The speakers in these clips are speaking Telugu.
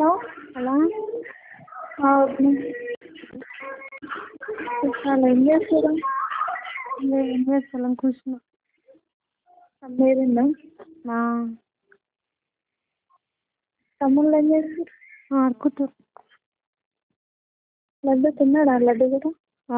హలో ఓకే చెప్పాలి ఏం చేస్తారు ఏం చేస్తలేం కూర్చున్నా మీరేనా ఆ, తమ్ముళ్ళు ఏం చేస్తారు ఆడుకుంటారు లడ్డు తిన్నాడా లడ్డు కూడా ఆ,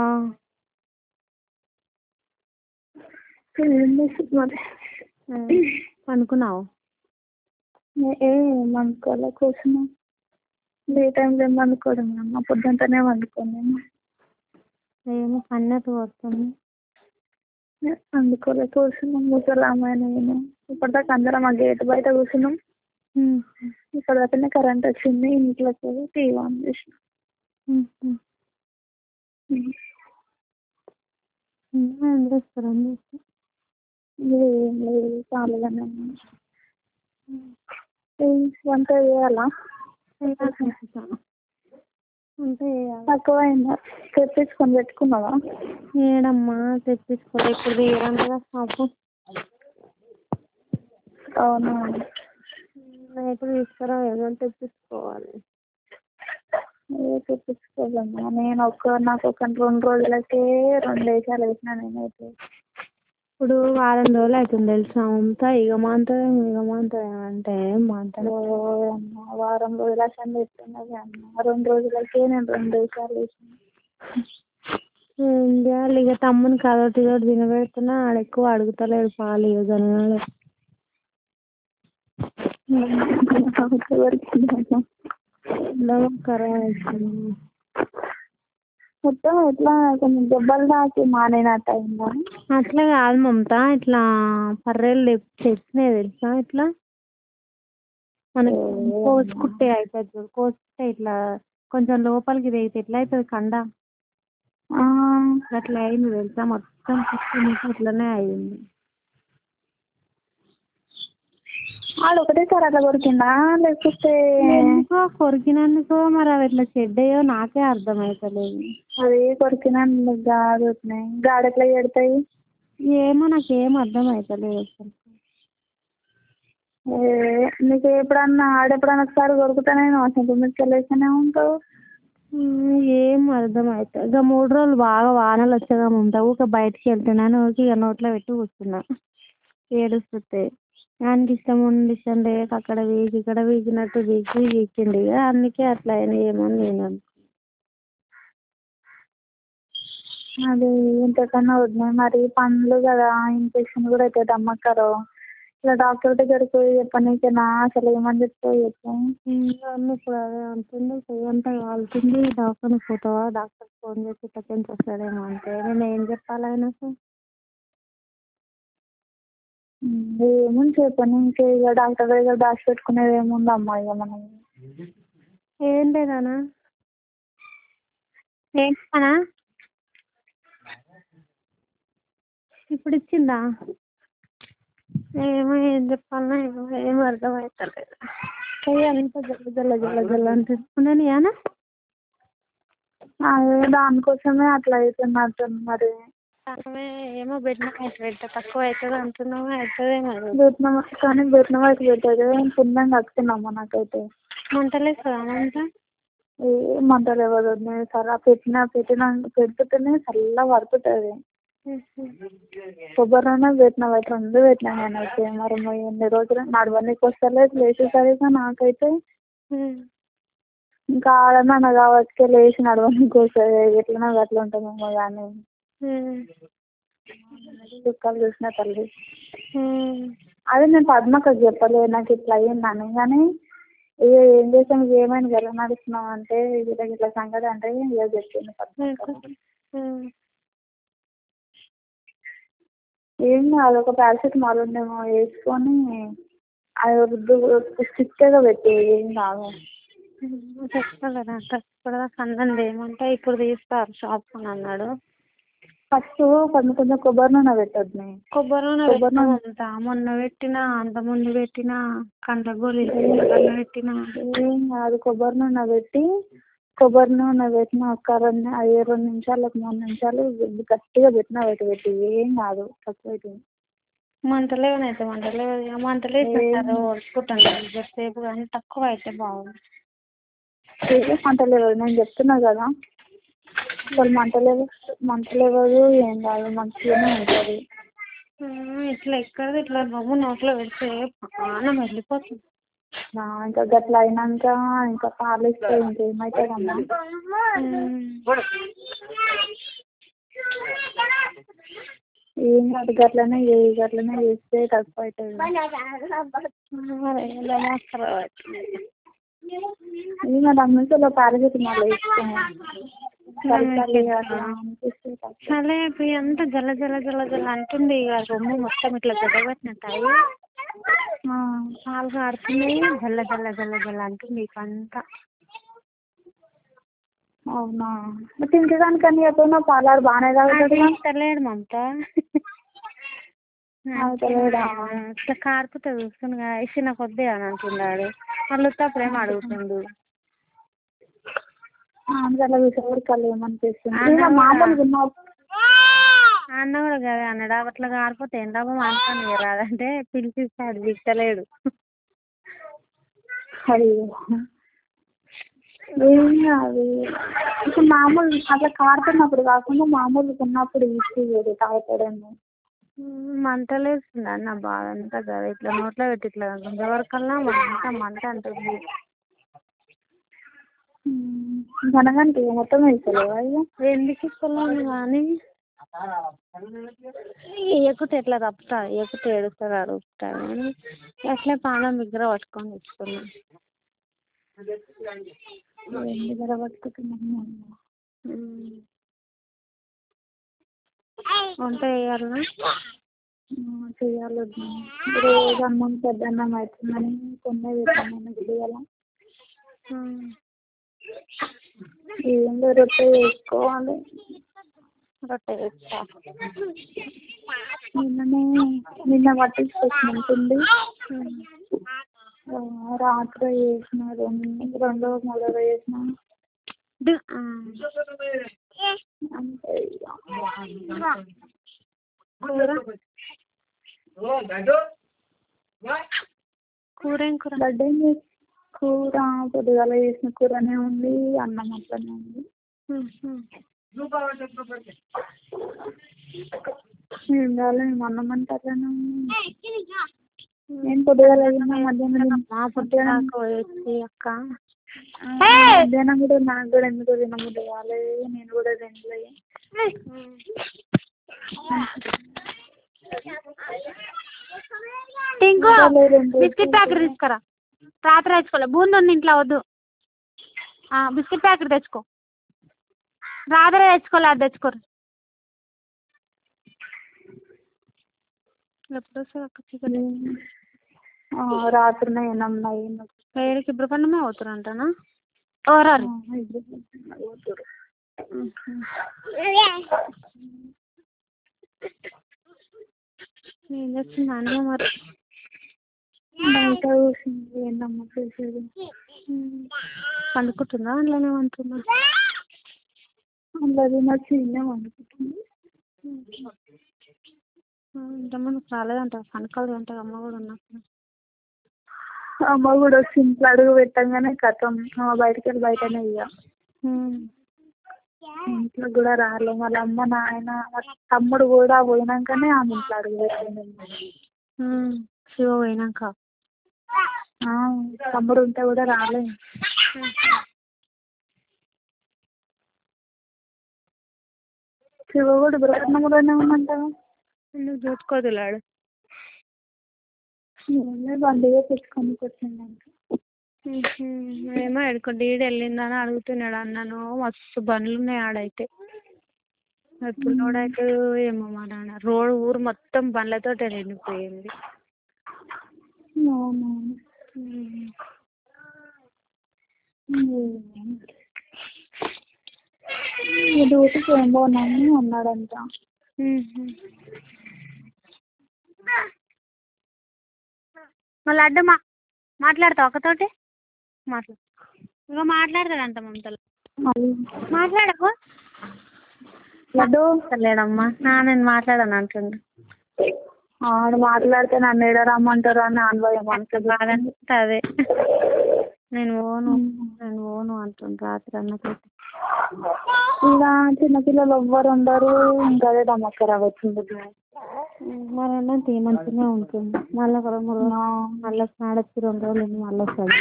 ఏం చేస్తారు మరి ఏ, పనుకున్నావు ఏ వండుకోలే కూర్చున్నాం ఏ టైంలో ఏం వండుకోవడం అమ్మ పొద్దుంటనే వండుకోను ఏమో పన్నట్టు వస్తుంది వండుకోలే కూర్చున్నాం ముసలామె నేను ఇప్పటిదాకా అందరం ఆ గేట్ బయట కూర్చున్నాం ఇప్పటిదాకానే కరెంట్ వచ్చింది ఇంట్లోకి పోయి టీవీ ఆన్ చేసినాం ఏం చేస్తారు ఏం చేస్తారు ఏం లేదు ఖాళీగానే ఉన్నాం ఏం వంట చేయాలా అంటే తక్కువైందా తెప్పించుకొని పెట్టుకున్నావా ఏడమ్మా తెప్పించుకోలే ఇప్పుడు తీయరంటగా షాపు అవునా నైట్ తీసుకురా ఏదైనా తెప్పించుకోవాలి ఏ తెప్పించుకోదమ్మా నేను ఒక నాకు ఒక రెండు రోజులకే రెండు వేషాలు వేసిన నేనైతే ఇప్పుడు వారం రోజులు అవుతుంది తెలుసా అంతా ఇక మాంతరం ఇక మాంతరం అంటే ఏం మాంతరం ఓ అమ్మ వారం రోజులు అసలు చెప్తున్నది అమ్మ రెండు రోజులకే నేను రెండు వేషాలు వేసిన ఏం చేయాలి ఇక తమ్ముని అదొకటి ఇదొకటి తినబెడుతున్నా ఆడు ఎక్కువ అడుగుతలేడు పాలు ఇక జనగాడు ఖరాబ్ అవుతుంది మొత్తం ఎట్లా కొంచెం దెబ్బలు తాకి మానేనట్టు అయిందా అట్లా కాదు మమత ఇట్లా పర్రెలు తెచ్చినాయి తెలుసా ఇట్లా మనకి కోసుకుంటే అవుతుంది చూడు కోసుకుంటే ఇట్లా కొంచెం లోపలికి తెగితే ఎట్లా అవుతుంది కండ ఆ, అట్లా అయింది తెలుసా మొత్తం పుట్టి అట్లనే అయింది వాడు ఒకటేసారి అట్లా కొరికిండా లేకపోతే ఎందుకో కొరికినందుకో మరి అవి ఎట్లా చెడ్డయో నాకే అర్థమవుతలేదు అది కొరికినందుకు కాదు గాడ ఎట్లా చెడతాయి ఏమో నాకేం అర్థం అవుతలేదు అసలు ఏ, నీకు ఎప్పుడన్నా ఆడెప్పుడన్నా ఒకసారి కొరుకుతానే అసలు మీకు లేస్తూనే ఉంటావు ఉమ్, ఏం అర్థం అవుతుంది ఇక మూడు రోజులు బాగా వానలు వచ్చేగా ఉంటావు ఊరికే బయటికి వెళ్తున్నాను ఊరికే ఇక నోట్లో పెట్టి కూర్చున్నా ఏడుస్తుంటే ఆయనకి ఇష్టం ఉండి ఇష్టం లేక అక్కడ వీకి ఇక్కడ వీకినట్టు వీకి వీకిండు ఇక అందుకే అట్లా అయినాయి ఏమో అని నేను అనుకున్నా అది ఇంతకన్నా వద్దాయి మరి పండ్లు కదా ఇన్ఫెక్షన్ కూడా అవుతుంది అమ్మకారు ఇలా డాక్టర్ దగ్గరికి పోయి చెప్పనీకేనా అసలు ఏమని చెప్తావు చెప్పు అన్నీ ఇప్పుడు అదే అంటుంది చెయ్యంతా కాలుతుంది డాక్టర్ని పోతావా డాక్టర్ ఫోన్ చేసి సెకండ్స్ వస్తాడేమో అంటే నేను ఏం చెప్పాలి ఆయనకు ఏముంది చెప్పని ఇంకా ఇక డాక్టర్ దగ్గర దాచి పెట్టుకునేది ఏముంది అమ్మా ఇక మనం ఏం లేదానా ఏంటనా ఇప్పుడు ఇచ్చిందా ఏమో ఏం చెప్పాలన్నా ఏమో ఏం అర్థం అవుతలేదు చెయ్యి అంతా జల్ల జల్ల జల్ల జల్ల అంటుంది ఉండనియానా అదే దానికోసమే అట్లా అవుతున్నట్టుంది మరి ఆమె ఏమో పెట్టిన పెట్ట తక్కువ అవుతుంది అంటున్నావు అవుతుంది మరి విత్తనం కానీ విత్తనం అయితే పెట్టదు పుణ్యం కట్టుకున్నామ్మా నాకైతే మంటలేస్తుందా మంట ఏ మంటలు ఎవరు నేను సరే పెట్టిన పెట్టిన పెడుతుంటేనే చల్లగా పడుతుంటుంది కొబ్బరి నూనె పెట్టిన అవి రెండు పెట్టిన నేనైతే మరి మరి ఎన్ని రోజులు నడవనీకి వస్తలేదు లేచేసరికి నాకైతే ఇంకా ఆడమన్న కాబట్టి లేచి నడవనీకి వస్తుంది ఎట్లనో అట్లా ఉంటుందేమో కానీ చుక్కలు చూసిన తల్లి అదే నేను పద్మక్కకి చెప్పలేదు నాకు ఇట్లా అయ్యిందని కానీ ఇక ఏం చేసాం ఇక ఏమైంది ఎలా నడుస్తున్నావు అంటే ఇట్లా ఇట్లా సంగతి అంటే ఇక చెప్పింది పద్మక్క ఏం కాదు ఒక పారాసిటమాల్ ఉందేమో వేసుకొని అది రుద్దు స్టిక్గా పెట్టి ఏం కాదు చెప్తా కదా ఇప్పటిదాకా అన్నం ఏమంటే ఇప్పుడు తీస్తారు షాప్ అని అన్నాడు ఫస్ట్ కొంచెం కొంచెం కొబ్బరి నూనె పెట్టొద్దు కొబ్బరి నూనె కొబ్బరి నూనె పెట్టినా మొన్న పెట్టినా అంత ముందు పెట్టినా కండ్ల గోళీలు పెట్టినా ఏం కాదు కొబ్బరి నూనె పెట్టి కొబ్బరి నూనె పెట్టిన ఒక రెండు ఐదు రెండు నిమిషాలు ఒక మూడు నిమిషాలు గట్టిగా పెట్టిన పెట్టి పెట్టి ఏం కాదు తక్కువ అవుతుంది మంటలేవు అయితే మంటలేవు మంటలేసి ఓడ్చుకుంటాను సేపు కానీ తక్కువ అయితే బాగుంది ఏదో మంట లేవదు నేను చెప్తున్నా కదా అసలు మంట లేవు మంట లేవదు ఏం కాదు మంచిగానే ఉంటుంది ఇట్లా ఎక్కడది ఇట్లా నవ్వు నోట్లో పెడితే ప్రాణం వెళ్ళిపోతుంది ఇంకా గట్ల అయినాక ఇంకా పాలు ఇస్తే ఇంకేమవుతుందమ్మా ఏం కాదు గట్లనే చేయి గట్లనే చేస్తే తక్కువ అవుతుంది ఇది మరి అమ్మించలో పారాసిటమాల్ వేసుకున్నాను అనిపిస్తే తక్కువ సరే ఇప్పుడు అంత జల జల జల జల అంటుంది ఇక రొమ్ము మొత్తం ఇట్లా గడ్డబట్టినట్టు అయ్యి ఆ, పాలు కారుతున్నాయి జల్ల జల్ల జల్ల జల్ల అంటుంది ఇక అంతా అవునా మరి తింటదానికని చెప్పిన పాలాడు బాగానే తాగుతుంది తెలియదు మమత తెలియదా? ఇట్లా కారుతుంటే చూస్తుంది కదా ఇచ్చిన కొద్ది అని అంటున్నాడు మళ్ళీ వస్తేప్పుడు ఏమో అడుగుతుండు అందులో చూసేవారు కళ్ళు ఏమనిపిస్తుంది అన్న ఇంకా మామూలుగా ఉన్నావు అన్న కూడా కదా అన్నాడు అట్లా కారిపోతే ఏం లాభం అనుకోని రాదంటే పిలిపిస్తాడు పిలుస్తలేడు అయ్యో ఏం కాదు ఇప్పుడు మామూలు అట్లా కారుతున్నప్పుడు కాకుండా మామూలుగా ఉన్నప్పుడు ఇచ్చి తాగుతాడేమో మంటలు వేస్తుంది అన్న బాధ అంతా కదా ఇట్లా నోట్లో పెట్టి ఇట్లా గుంజవరకల్లా మంట మంట అంటుంది జనగానికి మొత్తం వేసలేవా ఇక ఎందుకు ఇస్తలేను కానీ ఎక్కుతే ఎట్లా తప్పుతా ఎక్కుతే ఏడుస్తాడు అడుగుతాడు కానీ అట్లే పానం దగ్గర పట్టుకొని ఇస్తున్నాను దగ్గర పట్టుకుంటున్నాను వంట చేయాలనా చేయాలి వదినా. రోజు అన్నం పెద్ద అన్నం అవుతుందని కొన్నే పెట్టాను చేయాల ఏందో రొట్టె చేసుకోవాలి రొట్టె చేస్తా నిన్ననే నిన్న పట్టించుకొచ్చినాం పిండి ఆ, రాత్రి వేసిన రెండు రెండో మూడో వేసిన డి- ఆ. అంతే ఇక. కూర కూర ఏం కూర బర్త్డే చేసి కూర పొద్దుగాల చేసిన కూరనే ఉంది అన్నం అట్లనే ఉంది ఏం కావాలి మేము అన్నం అంటే అట్లనే ఉంది నేను పొద్దుగాల తిన్నా మధ్యాహ్నం మా పుట్టినాక పోయేసి అక్క ఆ, మధ్యాహ్నం కూడా నాకు కూడా ఎందుకు తినబుద్ధి కాలే నేను కూడా తినలే టింకు రెండు బిస్కెట్ ప్యాకెట్ తీసుకురా రాత్రి తెచ్చుకోలే బూంది ఉంది ఇంట్లో వద్దు ఆ, బిస్కెట్ ప్యాకెట్ తెచ్చుకో రాత్రి తెచ్చుకోలే అది తెచ్చుకోరు ఎప్పుడు వస్తుంది అక్క చికెన్ ఆ, రాత్రినే ఎనమ్మ అయింది వేడికి ఇబ్రపండమే అవుతారంటనా ఓరారు ఏం చేస్తుంది అన్నీ మరి బయట కూర్చుంది ఏందమ్మ చేసేది పండుకుంటుందా అందులోనే ఉంటుందా అందరి నా చిన్న అనుకుంటుంది ఇంతకుముందు రాలేదంట పనుకోలేదంట అమ్మ కూడా ఉన్నప్పుడు అమ్మ కూడా వచ్చి ఇంట్లో అడుగు పెట్టంగానే కథం బయటకు వెళ్ళి బయటనే ఇక ఇంట్లో కూడా రాలే వాళ్ళ అమ్మ నాయన వాళ్ళ తమ్ముడు కూడా పోయినాకనే ఆమె ఇంట్లో అడుగు పెట్టింది శివ పోయినాక ఆ, తమ్ముడు ఉంటే కూడా రాలే శివ కూడా బ్రహ్మలోనే ఉందంటావా ఎందుకు చూసుకోదులాడు నేనే బండిగా తెచ్చుకొని వచ్చిందంట ఏమో ఎడుకో డీడీ వెళ్ళిందని అడుగుతున్నాడు అన్నను మస్తు బండ్లు ఉన్నాయి ఆడైతే ఎప్పుడు రోడైతే ఏమో మా నాన్న రోడ్ ఊరు మొత్తం బండ్లతో నిండిపోయింది అవునవును డ్యూటీకి ఏం పోనని అన్నాడంట మళ్ళీ అడ్డు మా మాట్లాడతావు ఒకతోటి మాట్లాడు ఇక మాట్లాడతాడంట మమతలు మళ్ళీ మాట్లాడకు లడ్డు లేడమ్మా నా నేను మాట్లాడాను అంటుండు ఆడు మాట్లాడితే నన్ను ఏడ రమ్మంటారు అని అనుభవం బాధ మనసు అనిపిస్తుంది అదే నేను పోను నేను పోను అంట పడుకుంటాం రాత్రి అన్నకైతే ఇలా చిన్నపిల్లలు ఎవ్వరు ఉండరు ఇంకా అదే దమ్మక్క వచ్చింది మరి అన్నంత మంచిగానే ఉంటుంది మళ్ళీ ఒక రెండు మూడు రోజులు మళ్ళీ స్నాడొచ్చి రెండు రోజులు ఉండి మళ్ళీ వస్తుంది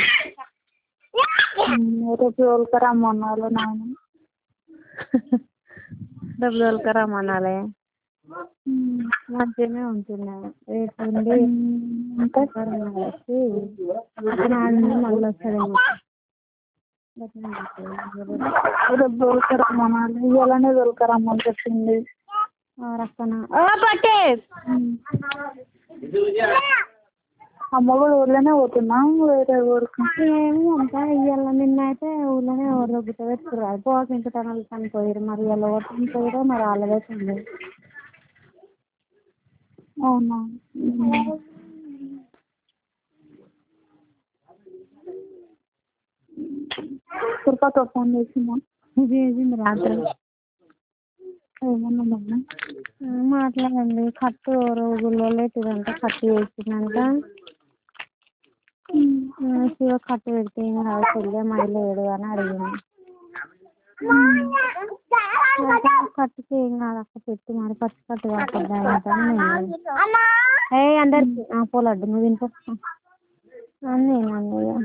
రేపు తోలుకరమ్మన్నారు నాయన డబ్బు తోలుకరమ్మనాలే మంచిగానే ఉంటున్నా రేపు ఉండి ఇంకా వచ్చి నాడు నుండి మళ్ళీ వస్తుందేమో గట్లనే ఉంటుంది. రేపు తోలుకరమ్మన్నారు ఇవాళనే తోలుకరమ్మని చెప్పింది ఆ రక్కన ఓ పట్టే అమ్మ కూడా ఊర్లోనే పోతున్నాం వేరే ఊరికి ఏమో అంతా ఇవాళ నిన్న అయితే ఊళ్ళోనే ఎవరు దొబ్బుతో పెట్టుకున్నారు పోక ఇంక తనలు పని పోయారు మరి ఇవాళ ఎవరు పని పోయారో మరి వాళ్ళదే ఉంది అవునా తిరుపతి ఫోన్ చేసిందా చేసింది రాత్రి ఏమన్నా మొన్న మాట్లాడండి కట్టు రోజుల్లో లేదంట కట్టు చేసిందంట ఆ, శివ కట్టు పెడితే ఏం కాదు చెల్లె మైలేడు అని అడిగింది అయితే కట్టుకి ఏం కాదు అక్క పెట్టి మరి పచ్చి కట్టు కాకుండా అంట అని నేను అన్నా. ఏ అందరికి ఆ, పోలడ్డు నువ్వు ఇంకో అని నేను అన్నయ్య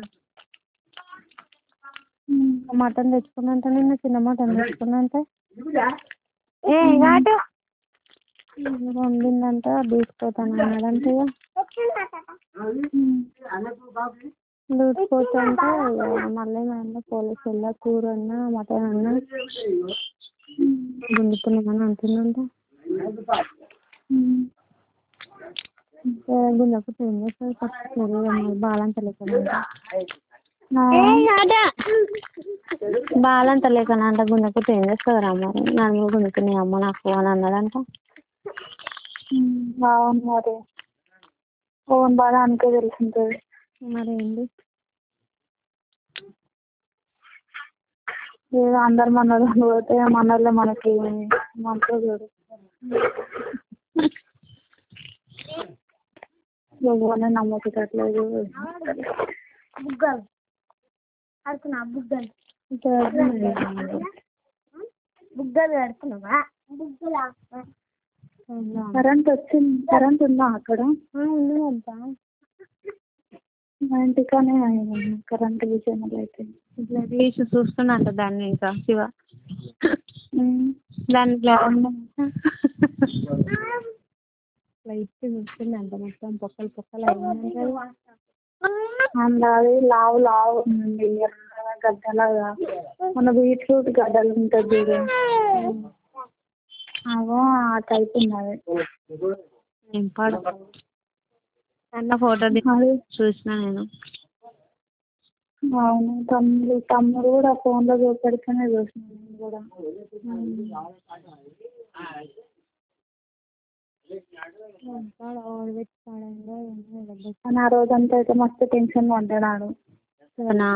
మటన్ తెచ్చుకున్నంత నిన్న చిన్న మటన్ తెచ్చుకున్నంత ఏ నాటు వండిందంట తీసుకుపోతాను అన్నాడంటే దూసిపోతుంటే మళ్ళీ మేము పోలీసు వెళ్ళా కూర అన్నా మటన్ అన్నా గుంజుతున్నామని అంటుందంట గుంజకు ఏం చేస్తుంది పచ్చి బాలంత లేకనంట బాలంత లేకనంట గుంజకు ఏం చేస్తుంది రా మరి నన్ను గుంజుకుని అమ్మ నాకు అని అన్నాడంట అవును మరి ఫోన్ బాగా అనుకే తెలిసింటుంది మరి ఏంటి ఏదో అందరు మన వాళ్ళు పోతే మన వాళ్ళే మనకి మనతో చూడు ఎవరిని నమ్మకట్లేదు బుగ్గలు ఆడుకున్నా బుగ్గలు బుగ్గలు ఆడుకున్నావా బుగ్గలా కరెంట్ వచ్చింది కరెంట్ ఉందా అక్కడ ఉన్నదంతా మా ఇంటికానే కరెంట్ విషయంలో అయితే ఇట్లా తీసి చూస్తున్నట్ట దాన్ని ఇంకా శివ ఉమ్. దాన్ని ఇట్లా అవునా? ఇట్లా ఇచ్చి చూస్తుందంట మొత్తం పొక్కలు పొక్కలు అయిందంట అందులో లావు లావు ఉంది ఎర్రగా గడ్డలాగా మన బీట్రూట్ గడ్డలు ఉంటుంది చూడు అవో ఆ టైప్ ఉన్నది ఏం పాడు అన్న ఫోటో అది చూసిన నేను అవును తమ్ముడు తమ్ముడు కూడా ఫోన్లో చూపెడుతూనే చూసిన నేను కూడా పాడు ఓడి పెట్టి పాడంగా కానీ ఆ రోజంతా అయితే మస్తు టెన్షన్ పడ్డాడు అవునా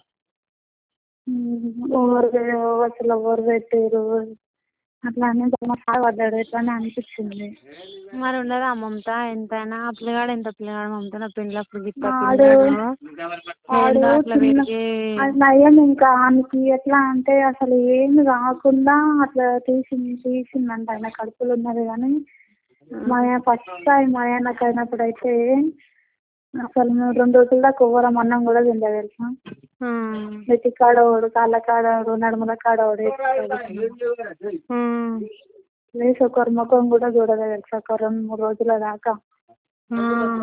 ఓవర్ అసలు ఓవర్ పెట్టారు అట్లా అని మస్తు పడ్డాడు ఎట్లా అనిపించింది మరి ఉండదా మమత ఎంతైనా ఆ పిల్లగాడు ఎంత పిల్లగాడు మమత నా పెళ్ళి అప్పుడు గిట్ట ఆడు ఆడు ఏందో అట్లా చిన్న- పెరిగి అది నయం ఇంకా ఆయనకి ఎట్లా అంటే అసలు ఏమి రాకుండా అట్లా తీసింది తీసిందంట ఆయన కడుపులో ఉన్నది కానీ మా ఫస్ట్ టైం మా ఆయనకు అయినప్పుడు అయితే అసలు మేము రెండు రోజుల దాకా ఎవ్వరం అన్నం కూడా తినలేదు తెలుసా ఆ, నెత్తి కాడోడు కాళ్ళ కాడోడు నడుముల కాడోడు ఆ, లేచి ఒకరి ముఖం కూడా చూడలేదు తెలుసా ఒక రెండు మూడు రోజుల దాకా ఆ.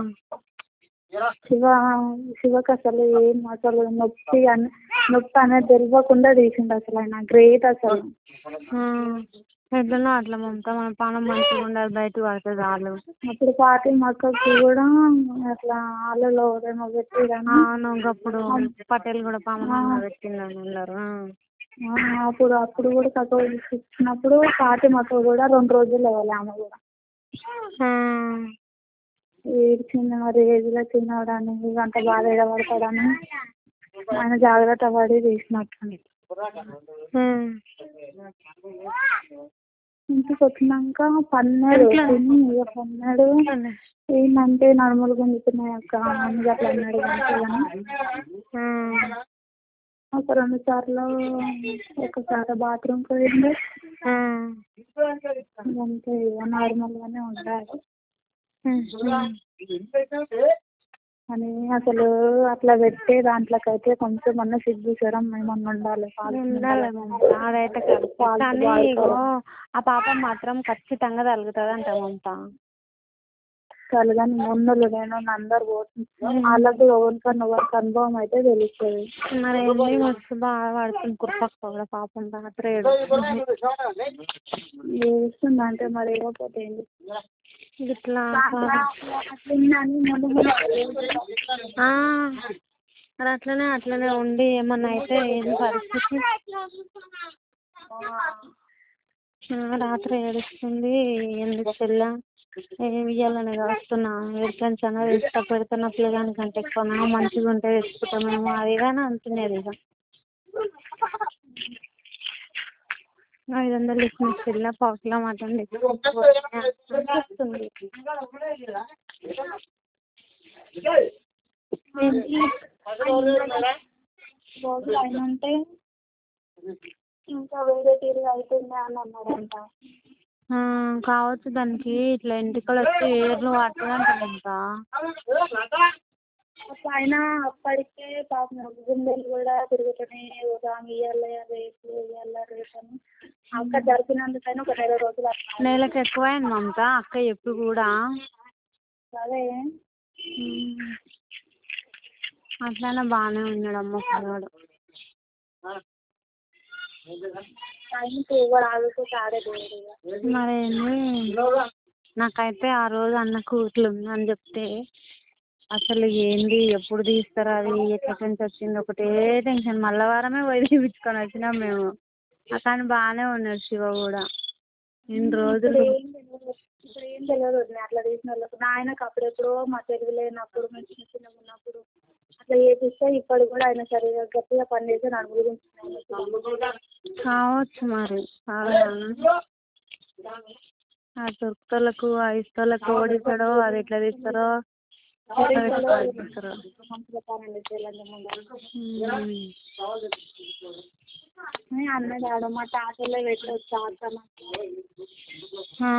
శివ శివకి అసలు ఏం అసలు నొప్పి అని నొప్పి అనేది తెలియకుండా తీసిండు అసలు ఆయన గ్రేట్ అసలు ఆ. ఎట్లనో అట్లా మమత మన పానం మంచిగా ఉండదు బయటకు పడితే చాలు అప్పుడు పార్టీ మక్కకి కూడా అట్లా ఆలలో ఏమో పెట్టిరని అవును ఒకప్పుడు పటేల్ కూడా పాపం పెట్టిందని అన్నారు ఆ. ఆ, అప్పుడు అప్పుడు కూడా తక్కువ ఇచ్చినప్పుడు పార్టీ మక్క కూడా రెండు రోజులు ఇవ్వాలి ఆమె కూడా ఆ. ఏడు చిన్న రేజులో చిన్నవాడని అంత బాధ ఎడబడతాడని ఆయన జాగ్రత్త పడి తీసినట్టు ఆ. ఇంటికి వచ్చినాక పన్నాడు తిని ఇక పన్నాడు ఏంటంటే నడుములు గుంజుతున్నాయి అక్క అని అట్లా అన్నాడు అంతే కానీ ఆ. ఒక రెండు సార్లు ఒకసారి బాత్రూమ్కి పోయిండు ఆ. అంతే ఇక నార్మల్గానే ఉంటాడు కానీ అసలు అట్లా పెట్టే దాంట్లోకైతే కొంచెం అన్న సిగ్గు శరం ఏమన్నా ఉండాలి ఉండాలి మమత అదైతే కరెక్ట్ కానీ ఇగో ఆ పాపం మాత్రం ఖచ్చితంగా తగులుతుందంట మమత చాలు కానీ మొన్నలు నేను అందరు పోతుంది వాళ్ళకి ఎవరికన్నా ఎవరికి అనుభవం అయితే తెలుస్తుంది మరి ఏంది మస్తు బాగా పడుతుంది కుర్పక్క కూడా పాపం రాత్రి ఏడుస్తుంది. ఏడుస్తుంది అంటే మరి ఏమవుతుంది ఏంటి ఇట్లా అట్లుందని మొన్న ఆ, మరి అట్లనే అట్లనే ఉండి ఏమన్నా అయితే ఏంది పరిస్థితి ఆ, రాత్రి ఏడుస్తుంది ఎందుకు పిల్ల ఏమి ఇవ్వాలని వస్తున్నా ఎట్లంచనా తెస్తా పెడుతున్న పిల్లగాని కంటే ఎక్కువ మంచిగా ఉంటే తెచ్చుకుంటామేమో అది కానీ అంటున్నది ఇక ఐదు వందలు ఇచ్చిన పిల్ల పావు కిలో మటన్ తెచ్చుకుంటుంది రోజులు అయినంటే ఇంకా వేరే తీరుగా అవుతుంది అని అన్నాడంట ఆ, కావచ్చు దానికి ఇట్లా ఎంటికలు వచ్చి ఏర్లు పడుతుందంట ఇంకా అప్పుడు ఆయన అప్పటికే పాపం గుండెలు కూడా తిరుగుతున్నాయి ఉదాహరణ ఇవ్వాలి రేపు ఇవ్వాలి రేపు అని అక్క జరిపినందుకైనా ఒక నెల రోజులు అట్లా నెలకు ఎక్కువైంది మమత అక్క ఎప్పుడు కూడా అదే ఉమ్. అట్లనే బాగానే ఉన్నాడు అమ్మ పిల్లవాడు టైంకి ఎవరు ఆగితే ఆడేది ఇక మరేంది నాకైతే ఆ రోజు అన్న కూతురు ఉందని చెప్తే అసలు ఏంది ఎప్పుడు తీస్తారు అది ఎట్లా నుంచి వచ్చింది ఒకటే టెన్షన్ మళ్ళా వారమే పోయి తీపించుకొని వచ్చినాం మేము కానీ బాగానే ఉన్నాడు శివ కూడా ఇన్ని రోజులు ఏం తెలియదు ఇప్పుడు ఏం తెలియదు వదిన అట్లా తీసిన వాళ్ళకు నాయనకు అప్పుడెప్పుడో మా తెలుగు లేనప్పుడు మేము చిన్న చిన్నగా ఉన్నప్పుడు అట్లా చేపిస్తే ఇప్పుడు కూడా ఆయన సరిగా గట్టిగా పని చేసి నన్ను గురించి కావచ్చు మరి అవునా? ఆ దొరుకుతలకు ఆ ఇస్తలకు ఓడిస్తాడో అది ఎట్లా తీస్తారో అది ఎట్లా తీస్తారో మంచిగా పనండి తెలంగాణ ఉమ్. అన్నది ఆడ మా తాతలే పెట్టవచ్చు తాత ఆ.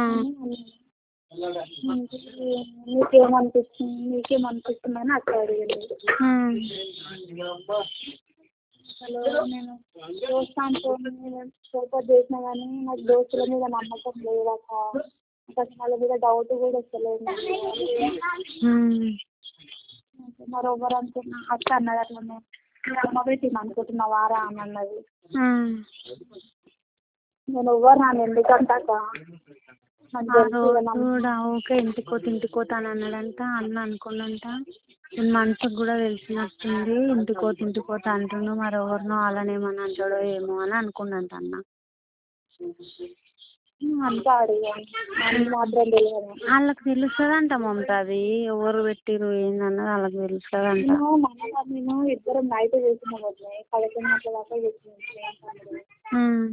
నీకేమనిపిస్తుంది నీకేమనిపిస్తుంది అని అట్లా అడిగింది ఉమ్. అసలు నేను చూస్తాను సూపర్ చేసినా కానీ నాకు దోస్తుల మీద నమ్మకం లేదక్క అసలు వాళ్ళ మీద డౌట్ కూడా వస్తలేదు నాకు. ఉమ్. మరి ఎవరు అనుకున్నా అక్క అన్నది అట్లనే మీ అమ్మ పెట్టింది అనుకుంటున్నావారా అని అన్నది ఉమ్. నేను ఎవరు నన్ను ఎందుకంటాక నాకు ఆ తెలుసు రోజు ఇక నన్ను- కూడా ఊకే ఇంటికోత ఇంటికోత అని అన్నాడంట అన్న అనుకున్నంట నేను మనసుకు కూడా తెలిసినట్టుంది ఇంటికోత ఇంటికోత అంటుండు మరి ఎవరినో వాళ్ళని ఏమని అంటాడో ఏమో అని అనుకున్నంట అన్న అంటాడు ఇక నాకు మాత్రం తెలియదు వాళ్ళకి తెలుస్తుందంట మమత అది ఎవరు పెట్టిరు ఏందన్నది వాళ్ళకి తెలుస్తుందంట నేను మన నేను ఇద్దరం నైట్ చేసిన వదిలే పదకొండు గంటల దాకా చేసినాం ఉమ్.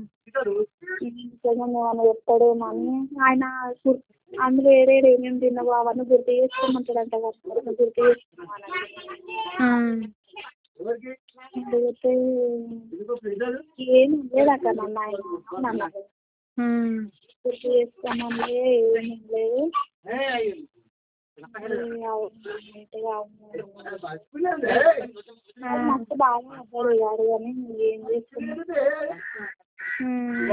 ఏమైనా చెప్తాడేమో అని ఆయన గుర్- అందులో ఏడేడు ఏమేమి తిన్నావు అవన్నీ గుర్తు చేసుకోమంటాడంట కదా గుర్తు చేసుకోమని ఉమ్. లేకపోతే ఏం లేదక్క నన్ను ఆయన అని అన్నాడు ఉమ్. గుర్తు చేసుకోమని ఏమీ లేదు మరి అవును అంటే అవును అన్నాడు. మస్తు బాగా అడిగాడు కానీ ఏం చేస్తున్నాడు ఉమ్.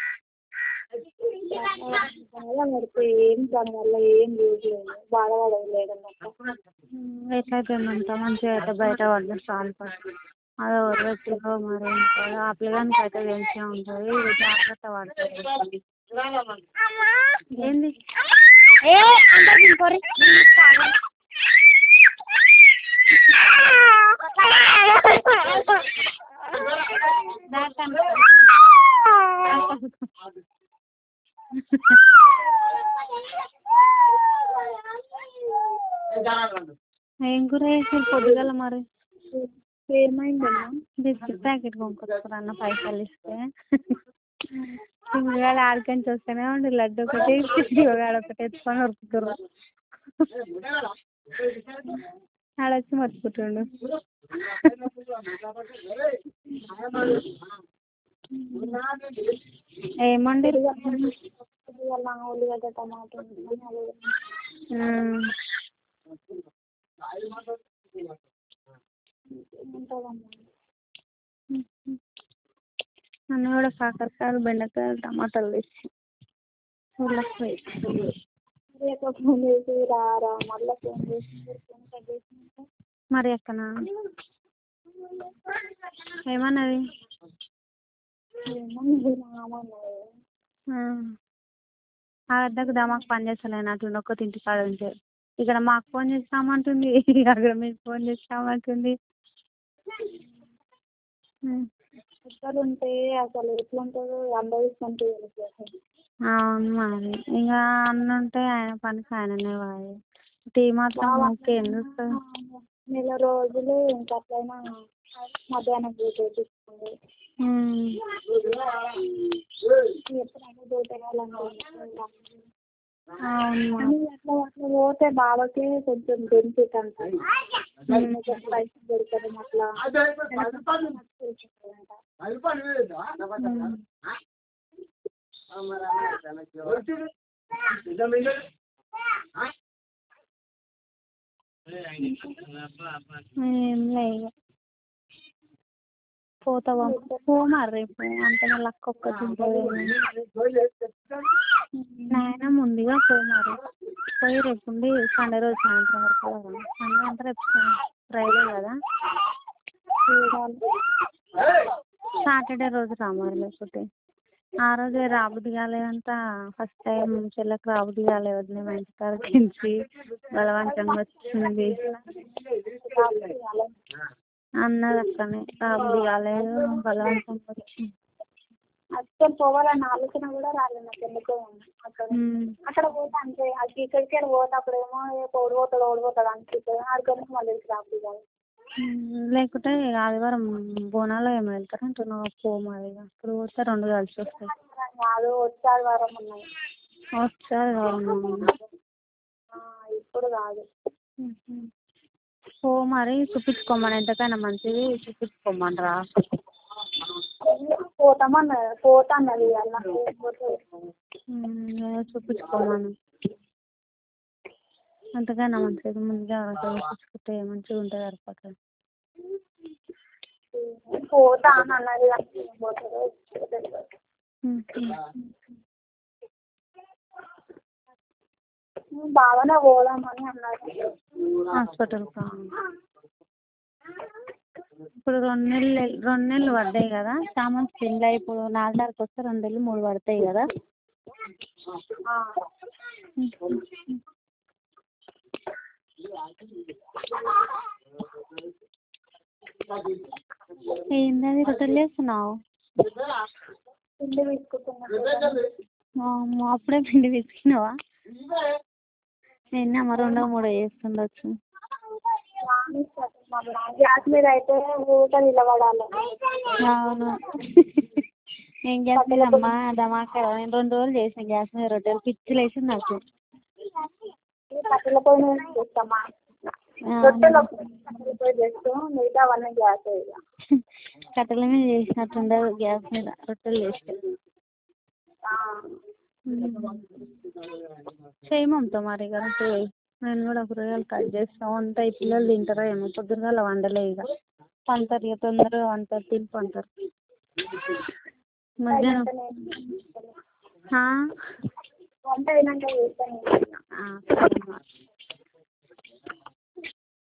బాగా పడితే ఏం దాని వల్ల ఏం యూజ్ లేదు బాధపడేది లేదన్నట్టు ఉమ్, ఎట్లయితే ఏమంట మంచిగా అయితే బయట పడ్డా చాలు ఫస్ట్ అది ఎవరు పెట్టిరో మరి ఏంటో. ఆ పిల్లగానికి అయితే తెలిసే ఉంటుంది ఇది జాగ్రత్త పడుతుంది ఏంది ఏ అందరు తినుకోరి ఏం కూర చేసారు పొద్దుగల మరి ఏమైందమ్మా బిస్కెట్ ప్యాకెట్ కొనుక్కొచ్చుకురా అన్న పైసలు ఇస్తే ఇవాళ ఆడికంచి వస్తేనే ఉండి లడ్డు ఒకటి శివగాడు ఒకటి ఎత్తుకొని ఉరుకుతుర్రు ఆడొచ్చి మర్చిపోతుండు ఏం వండిర్రు ఇవాళ ఉల్లిగడ్డ టమాటా వండినా, అదే ఉంటుందమ్మా నన్ను కూడా కాకరకాయలు బెండకాయలు టమాటాలు తెచ్చి ఊళ్ళోకి పోయి రేపు ఫోన్ చేసి రారా మళ్ళీ ఫోన్ చేసి ఫోన్ కట్ చేసినాక మరి ఎక్కనా ఏమన్నది ఏమో నువ్వు రామన్నది ఆ వద్దకు దమాకు పని చేస్తలేనట్టుంది ఒక్కటి ఇంటికాడ ఉంటే ఇక్కడ మాకు ఫోన్ చేస్తామంటుంది అక్కడ మీకు ఫోన్ చేస్తామంటుంది ఇద్దరు ఉంటే అసలు ఎట్లుంటుందో అనుభవిస్తుంటే తెలుస్తుంది అవును మరి ఇక అన్న ఉంటే ఆయన పనికి ఆయననే వాయి టీ మాత్రం ఓకే ఎందుకు నెల రోజులు ఇంకా అట్లయినా మధ్యాహ్నం పూట తీసుకోండి ఎప్పుడైనా దూటగాలనుకుంటున్నాను అవును కానీ అట్లా అట్లా పోతే బావకి కొంచెం బెనిఫిట్ అంట పైసలు దొరకడం అట్లా ఏం లేదు పోతావా పో మరి రేపు అంటే మళ్ళీ అక్క ఒక్కటి ఉంటుంది నాయన ముందుగా పో మరి పోయి రేపు ఉండి సండే రోజు సాయంత్రం వరకు కదా సండే అంటే రేపు ఫ్రైడే కదా చూడాలి సాటర్డే రోజు రా మరి లేకపోతే ఆ రోజే రాబుద్ది కాలేదంట ఫస్ట్ టైం చెల్లెకి రాబుద్ది కాలేదు వదిన మా ఇంటికాడకి నుంచి బలవంతంగా వచ్చింది అన్నది అక్కనే రాబుద్ది కాలేదు బలవంతంగా వచ్చింది అస్సలు పోవాలన్న ఆలోచన కూడా రాలేదు నాకు ఎందుకో అక్కడ అక్కడ పోతే అంతే అది ఇక్కడికి వెళ్ళి పోతే అప్పుడేమో ఓడి పోతాడు ఓడిపోతాడు అనిపిస్తుంది ఆడికి మళ్ళీ రాబుద్ది కాదు లేకుంటే ఆదివారం బోనాలు ఏమి వెళ్తారు అంటున్నావు పో మరి ఇక ఇప్పుడు పోతే రెండు కలిసి వస్తాయి కాదు వచ్చే ఆదివారం ఉన్నాయి వచ్చే ఆదివారం ఆ, ఇప్పుడు కాదు పో మరి చూపించుకోమని ఎంతకైనా మంచిది చూపించుకోమని రా పోతామన్న పోతాన్నది అన్న పోతే అదే చూపించుకోమను అంతకైనా మంచిది ముందుగా చూపించుకుంటే మంచిగా ఉంటుంది సరిపోతుంది పోతా అని అన్నది కానీ ఏం పోతుందో తెలియదు బాగానే పోదామని అన్నారు హాస్పిటల్కా ఇప్పుడు రెండు నెలలు రెండు నెలలు పడ్డాయి కదా సామాన్ పెళ్ళి ఇప్పుడు నాలుగు తారీఖు వస్తే రెండు నెలలు మూడు పడతాయి కదా ఆ, ఏంటది రొట్టెలు చేస్తున్నావు పిండి తీసుకుంటున్నా అమ్మో, అప్పుడే పిండి పిసికినావా నిన్న మరి రెండో మూడో చేస్తుండొచ్చు గ్యాస్ మీద అయితే ఊట నిలబడాలి అవును ఏం గ్యాస్ మీద అమ్మా ధమాకా నేను రెండు రోజులు చేసిన గ్యాస్ మీద రొట్టెలు పిచ్చి లేచింది నాకు కట్టెల పొయ్యి మీద చేస్తామా ఆ, రొట్టెలు ఒకటి కట్టెల పొయ్యి చేస్తాం మిగతా అవన్నీ గ్యాస్ ఇక కట్టెల మీద చేసినట్టుండదు గ్యాస్ మీద రొట్టెలు చేస్తే ఆ, చేయి మమత మరి ఇక రొట్టెలు చేయి. నేను కూడా కూరగాయలు కట్ చేస్తా వంట ఈ పిల్లలు తింటారో ఏమో పొద్దుగాల వండలే ఇక పంటారు ఇక తొందరగా వంటారు తిని పంటారు మధ్యాహ్నం వంట నేను ఆ? వంట అయినాక చేస్తాను